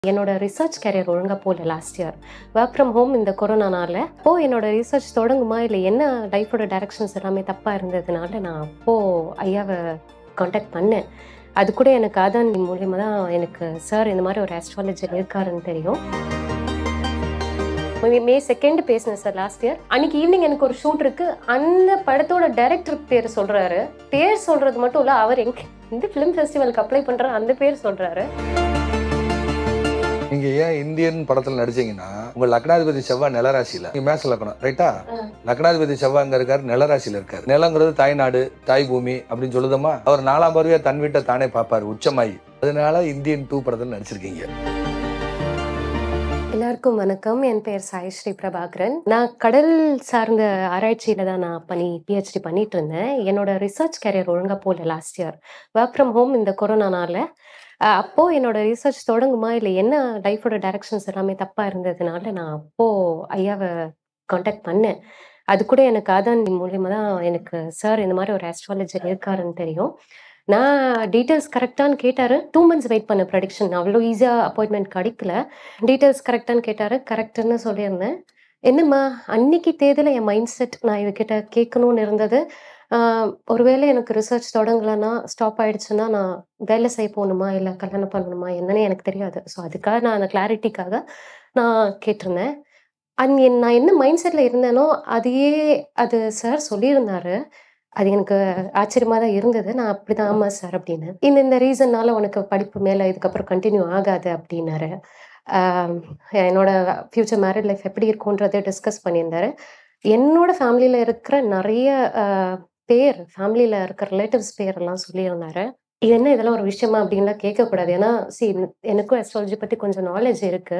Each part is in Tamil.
என்னோட ரிசர்ச் கேரியர் ஒழுங்காக போகல last year work from home இந்த கொரோனானால அப்போ என்னோட ரிசர்ச் தொடங்குமா இல்லை என்ன லைஃபோட டைரக்ஷன்ஸ் எல்லாமே தப்பாக இருந்ததுனால நான் அப்போது ஐயாவை காண்டாக்ட் பண்ணேன் அது கூட எனக்கு அதான் மூலியமாக தான் எனக்கு சார் இந்த மாதிரி ஒரு ஆஸ்ட்ராலஜர் இருக்காருன்னு தெரியும் மே- மே செகண்ட் பேசினேன் சார் லாஸ்ட் இயர் அன்னைக்கு ஈவினிங் எனக்கு ஒரு ஷூட் இருக்கு அந்த படத்தோட டைரக்டர் பேர் சொல்றாரு பேர் சொல்றது மட்டும் இல்ல அவர் எங்க இந்த ஃபிலிம் ஃபெஸ்டிவலுக்கு அப்ளை பண்ற அந்த பேர் சொல்றாரு நீங்க ஏன் இந்தியன் படத்துல நடிச்சீங்கன்னா உங்க லக்னாதிபதி செவ்வாய் நிலராசியில நீங்க மேச லக்னம் ரைட்டா ஆ. லக்னாதிபதி செவ்வாய் அங்க இருக்காரு நிலராசியில இருக்காரு நிலங்கிறது தாய்நாடு தாய் பூமி அப்படின்னு சொல்லுதமா அவர் நாலாம் பருவியா தன் வீட்டை தானே பார்ப்பாரு உச்சமாயி அதனால இந்தியன் டூ படத்துல நடிச்சிருக்கீங்க எல்லாருக்கும் வணக்கம் என் பேர் சாயஸ்ரீ பிரபாகரன் நான் கடல் சார்ந்த ஆராய்ச்சியில தான் நான் பண்ணி பிஹெச்டி பண்ணிட்டு இருந்தேன் என்னோட ரிசர்ச் கேரியர் ஒழுங்கா போகல last year work from home இந்த கொரோனானால அஹ், அப்போ என்னோட ரிசர்ச் தொடங்குமா இல்லை என்ன லைஃபோட டைரக்ஷன்ஸ் எல்லாமே தப்பா இருந்ததுனால நான் அப்போ ஐயாவை காண்டாக்ட் பண்ணேன் அது கூட எனக்கு அதான் மூலியமா தான் எனக்கு சார் இந்த மாதிரி ஒரு ஆஸ்ட்ராலஜர் இருக்காருன்னு தெரியும் நான் டீட்டெயில்ஸ் கரெக்டான்னு கேட்டாரு டூ மந்த்ஸ் வெயிட் பண்ண ப்ரடிக்ஷன் அவ்வளோ ஈஸியாக அப்பாயின்மெண்ட் கிடைக்கல டீட்டெயில்ஸ் கரெக்டான்னு கேட்டாரு கரெக்டுன்னு சொல்லியிருந்தேன் என்னம்மா அன்னைக்கு தேதியில் என் மைண்ட் செட் நான் இவகிட்ட கேட்கணும்னு இருந்தது ஆஹ் ஒருவேளை எனக்கு ரிசர்ச் தொடங்கலைன்னா ஸ்டாப் ஆயிடுச்சுன்னா நான் வேலை செய்ய போகணுமா இல்லை கல்யாணம் பண்ணணுமா என்னன்னு எனக்கு தெரியாது ஸோ அதுக்காக நான் அந்த கிளாரிட்டிக்காக நான் கேட்டிருந்தேன் அந் என் நான் என்ன மைண்ட் செட்டில் இருந்தேனோ அதையே அது சார் சொல்லியிருந்தாரு அது எனக்கு ஆச்சரியமா தான் இருந்தது நான் அப்படிதான் ஆமா சார் அப்படின்னு இந்த இந்த ரீசன்னால உனக்கு படிப்பு மேல இதுக்கப்புறம் கண்டினியூ ஆகாது அப்படின்னாரு ஆம், என்னோட ஃபியூச்சர் மேரிட் லைஃப் எப்படி இருக்கும்ன்றதை டிஸ்கஸ் பண்ணியிருந்தாரு என்னோட ஃபேமிலியில இருக்கிற நிறைய ஆஹ், பேர் ஃபேமிலியில இருக்கிற ரிலேட்டிவ்ஸ் பேர் எல்லாம் சொல்லியிருந்தாரு இது என்ன இதெல்லாம் ஒரு விஷயமா அப்படின்லாம் கேட்கக்கூடாது ஏன்னா சி எனக்கும் அஸ்ட்ராலஜி பத்தி கொஞ்சம் நாலேஜ் இருக்கு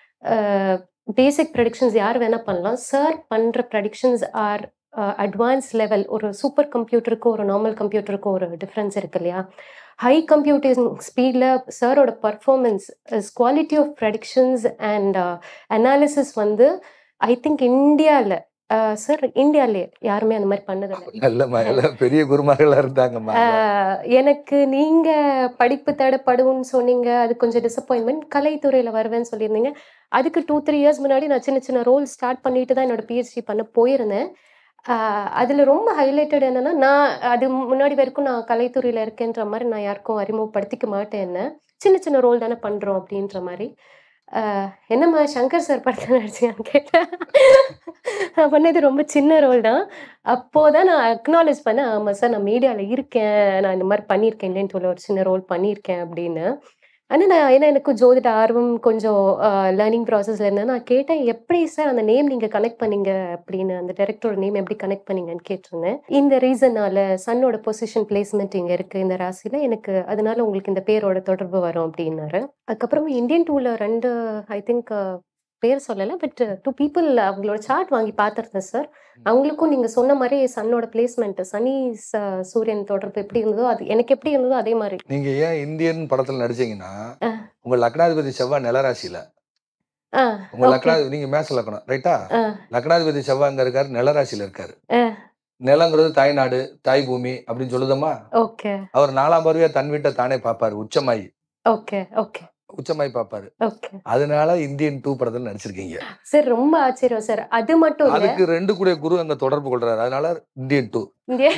பேசிக் ப்ரெடிக்ஷன்ஸ் யார் வேணா பண்ணலாம் சார் பண்ற ப்ரெடிக்ஷன்ஸ் ஆர் அட்வான்ஸ் லெவல் ஒரு சூப்பர் கம்ப்யூட்டருக்கும் ஒரு நார்மல் கம்ப்யூட்டருக்கும் ஒரு டிஃப்ரென்ஸ் இருக்கு இல்லையா ஹை கம்ப்யூட்டிங் ஸ்பீடில் சாரோட performance quality of predictions and analysis வந்து ஐ திங்க் இந்தியாவில் சார் இந்தியாவிலே யாருமே அந்த மாதிரி பண்ணதில்லை நல்ல எல்லாம் பெரிய குருமார்களா இருந்தாங்கம்மா ஆஹ் எனக்கு நீங்க படிப்பு தடப்படும்னு சொன்னீங்க அது கொஞ்சம் டிசப்பாயின்மெண்ட் கலைத்துறையில வருவேன்னு சொல்லியிருந்தீங்க அதுக்கு டூ த்ரீ இயர்ஸ் முன்னாடி நான் சின்ன சின்ன ரோல் ஸ்டார்ட் பண்ணிட்டு தான் என்னோட பிஹெச்டி பண்ண போயிருந்தேன் ஆஹ் அதுல ரொம்ப ஹைலைட்டட் என்னன்னா நான் அது முன்னாடி வரைக்கும் நான் கலைத்துறையில இருக்கேன்ற மாதிரி நான் யாருக்கும் அறிமுகப்படுத்திக்க மாட்டேன் என்ன சின்ன சின்ன ரோல் தானே பண்றோம் அப்படின்ற மாதிரி ஆஹ் என்னம்மா சங்கர் சார் படத்தில் நடிச்சியான்னு கேட்டேன் நான் பண்ணது ரொம்ப சின்ன ரோல் தான் அப்போதான் நான் அக்னாலேஜ் பண்ணேன் ஆமா சார் நான் மீடியாவில் இருக்கேன் நான் இந்த மாதிரி பண்ணியிருக்கேன் இல்லைன்னு சொல்ல ஒரு சின்ன ரோல் பண்ணியிருக்கேன் அப்படின்னு ஆனால் நான் ஏன்னா எனக்கு ஜோதிட ஆர்வம் கொஞ்சம் லேர்னிங் ப்ராசஸ்ல இருந்தேன் நான் கேட்டேன் எப்படி சார் அந்த நேம் நீங்கள் கனெக்ட் பண்ணீங்க அப்படின்னு அந்த டைரக்டரோட நேம் எப்படி கனெக்ட் பண்ணீங்கன்னு கேட்டிருந்தேன் இந்த ரீசனால சன்னோட பொசிஷன் பிளேஸ்மெண்ட் இங்கே இருக்கு இந்த ராசியில் எனக்கு அதனால உங்களுக்கு இந்த பேரோட தொடர்பு வரும் அப்படின்னாரு அதுக்கப்புறம் இந்தியன் டூவில் ரெண்டு ஐ திங்க் பேர் சொல்லலை பட் டூ பீப்புள் அவங்களோட சார்ட் வாங்கி பார்த்துருந்தேன் சார் அவங்களுக்கும் நீங்க சொன்ன மாதிரி சன்னோட பிளேஸ்மெண்ட் சனி ச- சூரியன் தொடர்பு எப்படி இருந்ததோ அது எனக்கு எப்படி இருந்ததோ அதே மாதிரி நீங்க ஏன் இந்தியன் படத்துல நடிச்சீங்கன்னா ஆ. உங்க லக்னாதிபதி செவ்வாய் நிலராசியில ஆ உங்க Okay. லக்னாதிபதி நீங்க மேச லக்னம் ரைட்டா ஆ. லக்னாதிபதி செவ்வாய் அங்க இருக்காரு நிலராசியில இருக்காரு ஆ. நிலங்கிறது தாய்நாடு தாய் பூமி அப்படின்னு சொல்லுதமா ஓகே அவர் நாலாம் பருவியா தன் வீட்டை தானே பார்ப்பாரு உச்சமாயி ஓகே ஓகே உச்சமாயி பார்ப்பாரு ஓகே அதனால இந்தியன் டூ படத்துல நடிச்சிருக்கீங்க சார் ரொம்ப ஆச்சரியம் சார் அது மட்டும் இல்ல அதுக்கு ரெண்டு கூட குரு அங்க தொடர்பு கொள்றாரு அதனால இந்தியன் டூ இந்திய-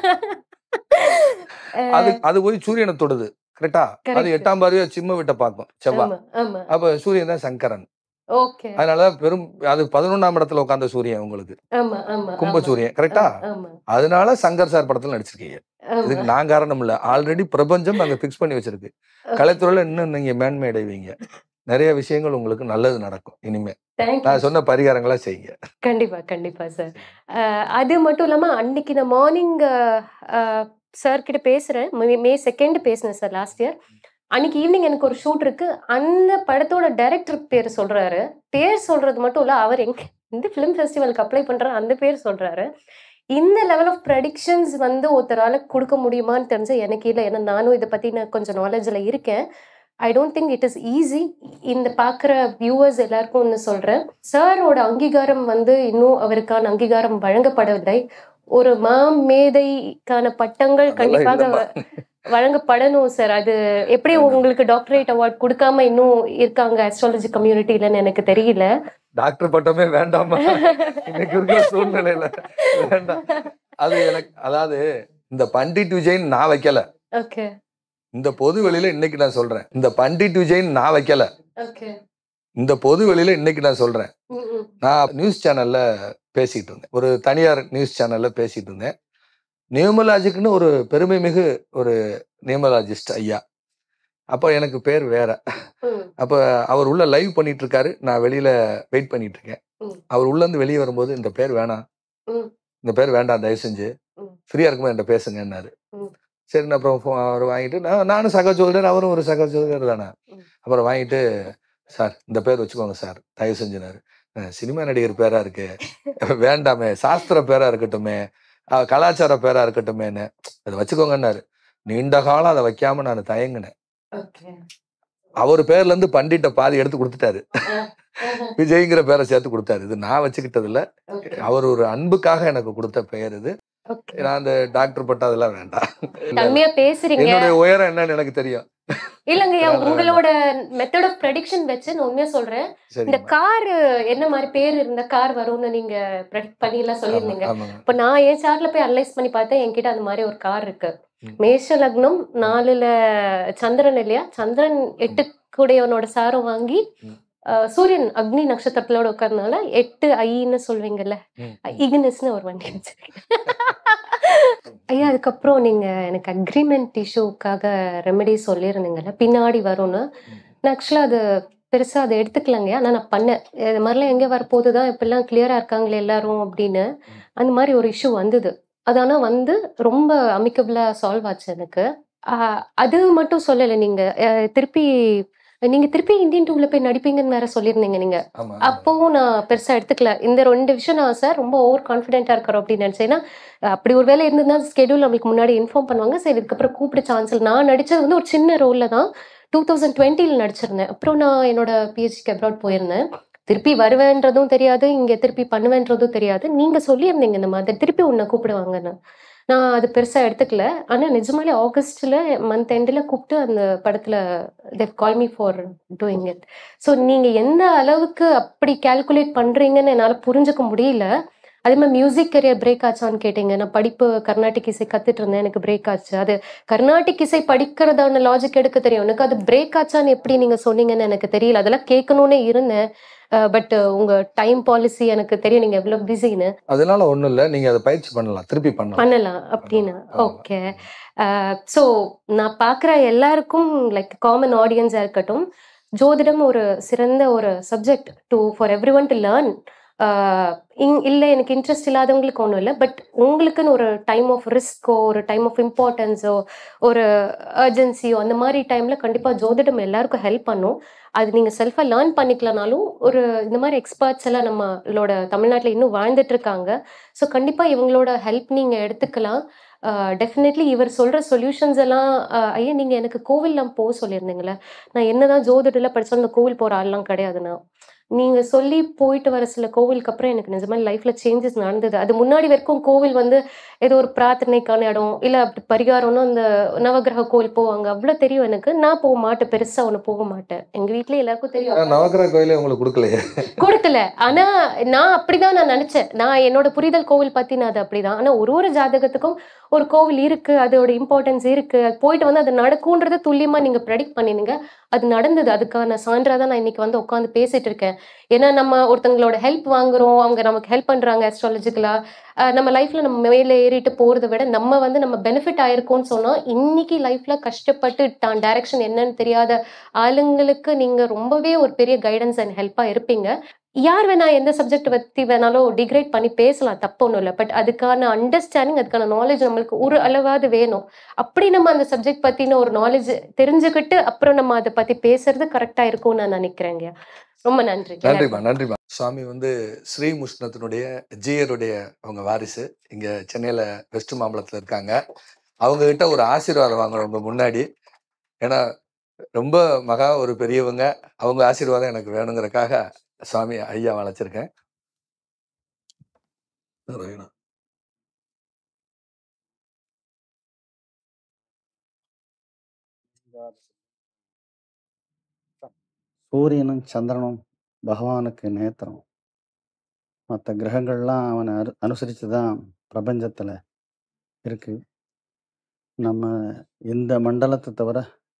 அது அது போய் சூரியனை தொடுது கரெக்டா அது Correct. எட்டாம் பார்வையா சிம்ம விட்ட பார்க்கும் செவ்வாய் ஆமா ஆமா அப்ப சூரியன் தான் சங்கரன் ஓகே அதனால பெரும் அது பதினொன்னாம் இடத்துல உட்கார்ந்த சூரியன் உங்களுக்கு ஆமா ஆமா கும்ப சூரியன் கரெக்டா ஆமா அதனால சங்கர் சார் படத்துல நடிச்சிருக்கீங்க ஆமா இதுக்கு நான் காரணம் இல்ல ஆல்ரெடி பிரபஞ்சம் அங்க பிக்ஸ் பண்ணி வச்சிருக்கு கலைத்துறையில இன்னும் நீங்க மேன்மை அடைவீங்க நிறைய விஷயங்கள் உங்களுக்கு நல்லது நடக்கும் இனிமே தேங்க்யூ நான் சொன்ன பரிகாரங்களா செய்யுங்க கண்டிப்பா கண்டிப்பா சார் அது மட்டும் இல்லாம அன்னைக்கு நான் மார்னிங் சார் கிட்ட பேசுறேன் மே- மே செகண்ட் பேசினேன் சார் லாஸ்ட் இயர் அன்னைக்கு ஈவினிங் எனக்கு ஒரு ஷூட் இருக்கு அந்த படத்தோட டைரக்டர் பேர் சொல்றாரு பேர் சொல்றது மட்டும் இல்ல அவர் எங்க இந்த ஃபிலிம் ஃபெஸ்டிவலுக்கு அப்ளை பண்ற அந்த பேர் சொல்றாரு இந்த லெவல் ஆஃப் ப்ரெடிக்ஷன்ஸ் வந்து ஒருத்தரால கொடுக்க முடியுமான்னு தெரிஞ்சு எனக்கு இல்லை ஏன்னா நானும் இதை பத்தி நான் கொஞ்சம் நாலேஜில் இருக்கேன் I don't think it is easy இந்த பார்க்குற வியூவர்ஸ் எல்லாருக்கும் ஒன்று சொல்கிறேன் சாரோட அங்கீகாரம் வந்து இன்னும் அவருக்கான அங்கீகாரம் வழங்கப்படவில்லை ஒரு மாமேதைக்கான பட்டங்கள் அதெல்லாம் கண்டிப்பாக இல்லம்மா. வழங்கப்படணும் சார் அது எப்படி உங்களுக்கு டாக்டரேட் அவார்ட் கொடுக்காம இன்னும் இருக்காங்க அஸ்ட்ராலஜி கம்யூனிட்டிலன்னு எனக்கு தெரியல டாக்டர் பட்டமே வேண்டாமா இன்னைக்கு இருக்கிற சூழ்நிலையில வேண்டாம் அது எனக்கு அதாவது இந்த பண்டிட் விஜயன் நான் வைக்கல ஓகே இந்த பொது வெளியில இன்னைக்கு நான் சொல்றேன் இந்த பண்டிட் விஜயன் நான் வைக்கல ஓகே இந்த பொது வெளியில இன்னைக்கு நான் சொல்றேன் நான் நியூஸ் சேனல்ல பேசிட்டு இருந்தேன் ஒரு தனியார் நியூஸ் சேனல்ல பேசிட்டு இருந்தேன் நியூமலாஜிக்குன்னு ஒரு பெருமை மிகு ஒரு நியூமலாஜிஸ்ட் ஐயா அப்போ எனக்கு பேர் வேற அப்போ அவர் உள்ள லைவ் பண்ணிட்டு இருக்காரு நான் வெளியில வெயிட் பண்ணிட்டு இருக்கேன் ம். அவர் உள்ள இருந்து வெளியே வரும்போது இந்த பேர் வேணாம் ம். இந்த பேர் வேண்டாம் தயவு செஞ்சு ம். ஃப்ரீயா இருக்கும்போது என்கிட்ட பேசுங்கன்னாரு ம். சரி நான் அப்புறம் phone அவர் வாங்கிட்டு நான் நானும் சக ஜோதிடர் அவரும் ஒரு சக ஜோதிடர் தானே ம். அப்புறம் வாங்கிட்டு சார் இந்த பேர் வச்சுக்கோங்க சார் தயவு செஞ்சுனாரு "அஹ், சினிமா நடிகர் பேரா இருக்கு வேண்டாமே சாஸ்திர பேரா இருக்கட்டுமே அஹ், கலாச்சார பேரா இருக்கட்டுமேன்னு அதை வச்சுக்கோங்கன்னாரு நீண்ட காலம் அதை வைக்காம நான் தயங்கினேன் ஓகே அவர் பேர்ல இருந்து பண்டிட்ட பாதி எடுத்து கொடுத்துட்டாரு விஜய்ங்கிற பேரை சேர்த்து கொடுத்தாரு இது நான் வச்சுக்கிட்டது இல்ல அவர் ஒரு அன்புக்காக எனக்கு கொடுத்த பெயர் இது ஓகே நான் அந்த டாக்டர் பட்டம் அதெல்லாம் வேண்டாம் தன்மையா பேசுறீங்க என்னுடைய உயரம் என்னன்னு எனக்கு தெரியும் இல்லங்கய்யா வேண்டாம், உங்களோட மெத்தட் ஆஃப் ப்ரெடிக்ஷன் வச்சு நான் உண்மையா சொல்றேன் இந்த சரி கார் என்ன மாதிரி பேர் இருந்த கார் வரும்னு நீங்க ப்ரெடிக்ட் பண்ணி எல்லாம் சொல்லியிருந்தீங்க ஆமாங்க இப்ப நான் என் சார்ட்ல போய் அனலைஸ் பண்ணி பார்த்தேன் என்கிட்ட அந்த மாதிரி ஒரு கார் இருக்கு ம். மேஷ லக்னம் நாலுல சந்திரன் இல்லையா சந்திரன் எட்டு கூடையவனோட சாரம் வாங்கி ம். அஹ், சூரியன் அக்னி நட்சத்திரத்தோட உட்கார்றதுனால எட்டு ஐன்னு சொல்வீங்கல்ல ம். இக்னஸ்னு ஒரு வண்டி வச்சிருக்கேன் ஐயா அதுக்கப்புறம் நீங்க எனக்கு அக்ரிமெண்ட் இஷ்யூக்காக ரெமெடி சொல்லியிருந்தீங்கல்ல பின்னாடி வரும்னு நான் ஆக்சுவலா அது பெருசா அதை எடுத்துக்கலங்க ஆனா நான் பண்ணேன் இது மாதிரிலாம் எங்க வரப்போகுது தான் இப்பெல்லாம் கிளியரா இருக்காங்களே எல்லாரும் அப்படின்னு அந்த மாதிரி ஒரு இஷ்யூ வந்தது அது ஆனா வந்து ரொம்ப அமிக்கபிளா சால்வ் ஆச்சு எனக்கு ஆஹ் அது மட்டும் சொல்லலை நீங்க அஹ் திருப்பி நீங்க திருப்பி இந்தியன் டூல போய் நடிப்பீங்கன்னு வேற சொல்லியிருந்தீங்க நீங்க ஆமா ஆமா. அப்பவும் நான் பெருசா எடுத்துக்கல இந்த ரெண்டு விஷயம் நான் சார் ரொம்ப ஓவர் கான்ஃபிடென்ட்டா இருக்கிறோம் அப்படின்னு நினைச்சேன் ஏன்னா அப்படி ஒரு வேலை இருந்ததுன்னா ஸ்கெடியூல் நம்மளுக்கு முன்னாடி இன்ஃபார்ம் பண்ணுவாங்க சரி இதுக்கப்புறம் கூப்பிட சான்ஸ் இல்லை நான் நடிச்சது வந்து ஒரு சின்ன ரோல்ல தான் டூ தௌசண்ட் டுவெண்ட்டியில் நடிச்சிருந்தேன் அப்புறம் நான் என்னோட பிஹெச்டிக்கு அப்ராட் போயிருந்தேன் திருப்பி வருவேன்றதும் தெரியாது இங்க திருப்பி பண்ணுவேன்றதும் தெரியாது நீங்க சொல்லியிருந்தீங்க இந்த மாதிரி திருப்பி உன்னை கூப்பிடுவாங்கன்னு நான் அது பெருசா எடுத்துக்கல ஆனா நிஜமாலே ஆகஸ்ட்ல மந்த் எண்ட்ல கூப்பிட்டு அந்த படத்துல they call me for doing it so நீங்க எந்த அளவுக்கு அப்படி கால்குலேட் பண்றீங்கன்னு என்னால புரிஞ்சுக்க முடியல அதே மாதிரி மியூசிக் கரியர் பிரேக் ஆச்சான்னு கேட்டீங்க நான் படிப்பு கர்நாடிக் இசை கத்துட்டு இருந்தேன் எனக்கு பிரேக் ஆச்சு அது கர்நாடிக் இசை படிக்கிறதான லாஜிக் எடுக்க தெரியும் எனக்கு அது பிரேக் ஆச்சான்னு எப்படி நீங்க சொன்னீங்கன்னு எனக்கு தெரியல அதெல்லாம் கேட்கணும்னே இருந்தேன் பட் உங்க டைம் பாலிசி எனக்கு தெரியும் நீங்க எவ்வளவு பிஸின்னு அதனால ஒண்ணும் இல்ல நீங்க அதை பயிற்சி பண்ணலாம் திருப்பி பண்ணலாம் பண்ணலாம் அப்படின்னு ஆமா. ஓகே ஸோ நான் பார்க்குற எல்லாருக்கும் லைக் காமன் ஆடியன்ஸாக இருக்கட்டும் ஜோதிடம் ஒரு சிறந்த ஒரு subject to for every one to learn இங் இல்லை எனக்கு இன்ட்ரெஸ்ட் இல்லாதவங்களுக்கு ஒன்றும் இல்லை பட் உங்களுக்குன்னு ஒரு டைம் ஆஃப் ரிஸ்க்கோ ஒரு டைம் ஆஃப் இம்பார்ட்டன்ஸோ ஒரு அர்ஜென்சியோ அந்த மாதிரி டைமில் கண்டிப்பாக ஜோதிடம் எல்லாருக்கும் ஹெல்ப் பண்ணும் அது நீங்கள் செல்ஃபாக லேர்ன் பண்ணிக்கலனாலும் ஒரு இந்த மாதிரி எக்ஸ்பர்ட்ஸ் எல்லாம் நம்மளோட தமிழ்நாட்டில் இன்னும் வாழ்ந்துட்டு இருக்காங்க ஸோ கண்டிப்பாக இவங்களோட ஹெல்ப் நீங்கள் எடுத்துக்கலாம் டெஃபினெட்லி இவர் சொல்கிற சொல்யூஷன்ஸ் எல்லாம் ஆஹ் ஐயா நீங்கள் எனக்கு கோவில்லாம் போக சொல்லியிருந்தீங்களே நான் என்னதான் ஜோதிடத்தில் படிச்சாலும் இந்த கோவில் போகிற ஆள்லாம் கிடையாதுண்ணா நீங்கள் சொல்லி போயிட்டு வர சில கோவிலுக்கு அப்புறம் எனக்கு நிஜமா லைஃப்பில் சேஞ்சஸ் நடந்தது அது முன்னாடி வரைக்கும் கோவில் வந்து ஏதோ ஒரு பிரார்த்தனைக்கான இடம் இல்லை அப்படி பரிகாரம்னு அந்த நவகிரக கோவில் போவாங்க அவ்வளோ தெரியும் எனக்கு நான் போக மாட்டேன் பெருசாக ஒன்று போக மாட்டேன் எங்கள் வீட்டில் எல்லாருக்கும் தெரியும் நவக்கிரக கோயிலே உங்களுக்கு கொடுக்கலையே கொடுக்கல ஆனா நான் அப்படிதான் நான் நினைச்சேன் நான் என்னோட புரிதல் கோவில் பத்தி நான் அது அப்படிதான் ஆனா ஒரு ஒரு ஜாதகத்துக்கும் ஒரு கோவில் இருக்கு அதோட இம்பார்ட்டன்ஸ் இருக்கு அது போயிட்டு வந்து அது நடக்கும்ன்றத துல்லியமா நீங்க ப்ரெடிக்ட் பண்ணினீங்க அது நடந்தது அதுக்கான சான்றா தான் நான் இன்னைக்கு வந்து உட்காந்து பேசிட்டு இருக்கேன் ஏன்னா நம்ம ஒருத்தங்களோட ஹெல்ப் வாங்குறோம் அவங்க நமக்கு ஹெல்ப் பண்றாங்க அஸ்ட்ராலஜிக்கலா நம்ம லைஃப்ல நம்ம மேலே ஏறிட்டு போறதை விட நம்ம வந்து நம்ம பெனிஃபிட் ஆயிருக்கோம்னு சொன்னா இன்னைக்கு லைஃப்ல கஷ்டப்பட்டு தான் டைரக்ஷன் என்னன்னு தெரியாத ஆளுங்களுக்கு நீங்க ரொம்பவே ஒரு பெரிய கைடன்ஸ் அண்ட் ஹெல்ப்பா இருப்பீங்க யார் வேணா எந்த சப்ஜெக்ட் பத்தி வேணாலும் டிகிரேட் பண்ணி பேசலாம் தப்பு ஒன்றும் இல்லை பட் அதுக்கான அண்டர்ஸ்டாண்டிங் அதுக்கான நாலேஜ் நம்மளுக்கு ஒரு அளவாவது வேணும் அப்படி நம்ம அந்த சப்ஜெக்ட் பத்தின ஒரு நாலேஜ் தெரிஞ்சுக்கிட்டு அப்புறம் நம்ம அதை பத்தி பேசுறது கரெக்டா இருக்கும்னு நான் நினைக்கிறேங்க ரொம்ப நன்றி நன்றிமா நன்றிமா சுவாமி வந்து ஸ்ரீ முஷ்ணத்தினுடைய ஜீயருடைய அவங்க வாரிசு இங்க சென்னையில வெஸ்ட் மாம்பலத்துல இருக்காங்க அவங்க கிட்ட ஒரு ஆசீர்வாதம் வாங்குறோம் உங்க முன்னாடி ஏன்னா ரொம்ப மகா ஒரு பெரியவங்க அவங்க ஆசீர்வாதம் எனக்கு வேணுங்கிறக்காக சுவாமி ஐயா வளைச்சிருக்கேன் சூரியனும் சந்திரனும் பகவானுக்கு நேத்திரம் மற்ற கிரகங்கள்லாம் அவனை அரு அனுசரித்து தான் பிரபஞ்சத்தில் இருக்கு நம்ம இந்த மண்டலத்தை தவிர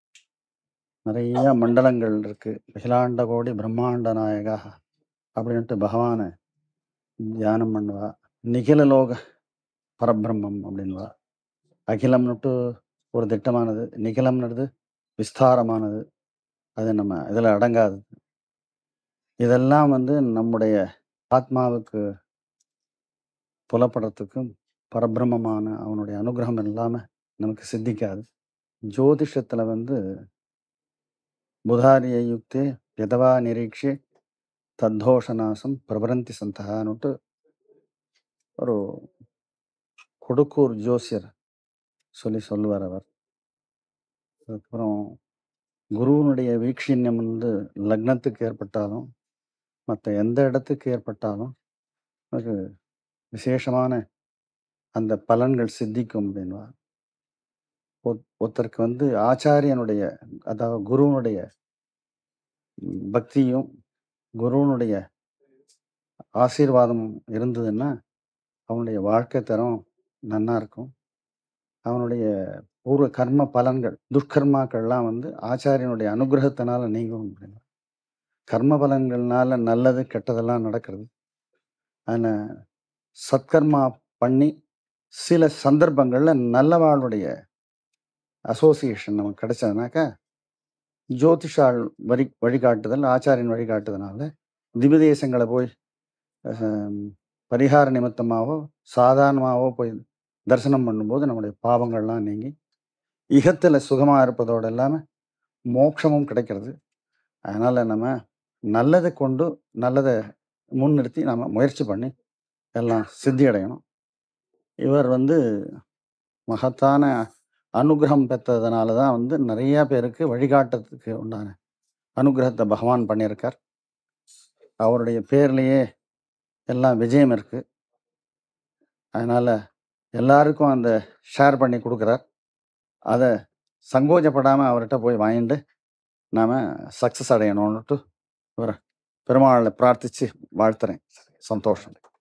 நிறைய மண்டலங்கள் இருக்கு அகிலாண்ட கோடி பிரம்மாண்ட நாயகா அப்படின்ட்டு பகவானை தியானம் பண்ணுவா நிகிலலோக பரபிரம்மம் அப்படின்வா அகிலம்னுட்டு ஒரு திட்டமானது நிகிலம்ன்றது விஸ்தாரமானது அது நம்ம இதில் அடங்காது இதெல்லாம் வந்து நம்முடைய ஆத்மாவுக்கு புலப்படுறதுக்கும் பரபிரம்மமான அவனுடைய அனுகிரகம் இல்லாமல் நமக்கு சித்திக்காது ஜோதிஷத்தில் வந்து புதாரிய யுக்தே யதவா நிரீட்சே தத்தோஷநாசம் பிரபரந்தி சந்தகான்னுட்டு ஒரு கொடுக்கூர் ஜோசியர் சொல்லி சொல்லுவார் அவர் அதுக்கப்புறம் குருவினுடைய வீக்ஷின்யம் வந்து லக்னத்துக்கு ஏற்பட்டாலும் மற்ற எந்த இடத்துக்கு ஏற்பட்டாலும் அது விசேஷமான அந்த பலன்கள் சித்திக்கும் அப்படின்வார் ஒத்- ஒருத்தருக்கு வந்து ஆச்சாரியனுடைய அதாவது குருவினுடைய ம், பக்தியும் குருவினுடைய ஆசீர்வாதம் இருந்ததுன்னா அவனுடைய வாழ்க்கை தரம் நன்னா இருக்கும் அவனுடைய பூர்வ கர்ம பலன்கள் துஷ்கர்மாக்கள்லாம் வந்து ஆச்சாரியனுடைய அனுகிரகத்தினால நீங்கும் அப்படின்னா கர்ம பலன்கள்னால நல்லது கெட்டதெல்லாம் நடக்கிறது அதில் சத்கர்மா பண்ணி சில சந்தர்ப்பங்களில் நல்லவாளுடைய அசோசியேஷன் நமக்கு கிடைச்சதுனாக்கா ஜோதிஷால் வழி வழிகாட்டுதல் ஆச்சாரியன் வழிகாட்டுதனால திவ்யதேசங்களை போய் அஹ், பரிகார நிமித்தமாகவோ சாதாரணமாகவோ போய் தரிசனம் பண்ணும்போது நம்முடைய பாவங்கள்லாம் நீங்கி இகத்தில் சுகமாக இருப்பதோடு இல்லாமல் மோட்சமும் கிடைக்கிறது அதனால் நம்ம நல்லதை கொண்டு நல்லதை முன்னிறுத்தி நம்ம முயற்சி பண்ணி எல்லாம் சித்தி அடையணும் இவர் வந்து மகத்தான அனுகிரகம் பெற்றதுனால தான் வந்து நிறைய பேருக்கு வழிகாட்டுறதுக்கு உண்டான அனுகிரகத்தை பகவான் பண்ணியிருக்கார் அவருடைய பேர்லேயே எல்லாம் விஜயம் இருக்கு அதனால எல்லாருக்கும் அந்த ஷேர் பண்ணி கொடுக்குறார் அதை சங்கோஜப்படாமல் அவர்கிட்ட போய் வாங்கிட்டு நாம் சக்ஸஸ் அடையணும்னுட்டு இவர் பெருமாளை பிரார்த்திச்சு வாழ்த்துறேன் சந்தோஷம்